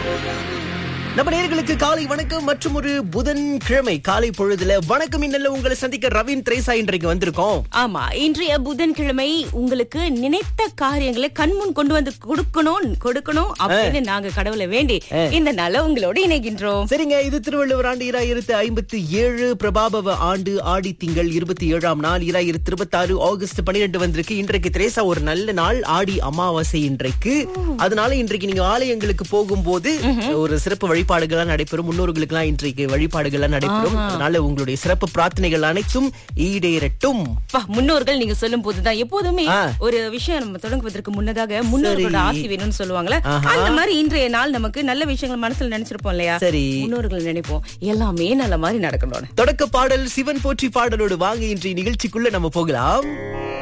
நம்ம நேர்களுக்கு காலை வணக்கம் மற்றும் ஒரு புதன்கிழமை காலை பொழுதுல வணக்கம் இன்னல்ல உங்களை சந்திக்க ரவீன் திரேசா இன்றைக்கு வந்திருக்கோம் ஆமா இன்றைய புதன்கிழமை உங்களுக்கு நினைத்த காரியங்களை கண்முன் கொண்டு வந்து கொடுக்கணும் கொடுக்கணும் அப்படின்னு நாங்க கடவுளை வேண்டி இந்த நாள உங்களோட இணைகின்றோம் சரிங்க இது திருவள்ளுவர் ஆண்டு இராயிரத்து ஐம்பத்தி ஏழு பிரபாபவ ஆண்டு ஆடி திங்கள் இருபத்தி ஏழாம் நாள் இராயிரத்து இருபத்தி ஆறு ஆகஸ்ட் பனிரெண்டு வந்திருக்கு இன்றைக்கு திரேசா ஒரு நல்ல நாள் ஆடி அமாவாசை இன்றைக்கு அதனால இன்றைக்கு நீங்க ஆலயங்களுக்கு போகும்போது ஒரு சிறப்பு வழிபாடுகள்லாம் நடைபெறும் முன்னோர்களுக்கு எல்லாம் இன்றைக்கு வழிபாடுகள்லாம் நடைபெறும் அதனால உங்களுடைய சிறப்பு பிரார்த்தனைகள் அனைத்தும் ஈடேறட்டும் அப்பா, முன்னோர்கள் நீங்க சொல்லும் போதுதான் எப்போதுமே ஆ. ஒரு விஷயம் நம்ம தொடங்குவதற்கு முன்னதாக முன்னோர்களோட சரி. ஆசி வேணும்னு சொல்லுவாங்கல்ல ஆஹா. அந்த மாதிரி இன்றைய நாள் நமக்கு நல்ல விஷயங்கள் மனசுல நினைச்சிருப்போம் இல்லையா சரி. முன்னோர்கள் நினைப்போம் எல்லாமே நல்ல மாதிரி நடக்கணும் தொடக்க பாடல் சிவன் போற்றி பாடலோடு வாங்க இன்றைய நிகழ்ச்சிக்குள்ள நம்ம போகலாம்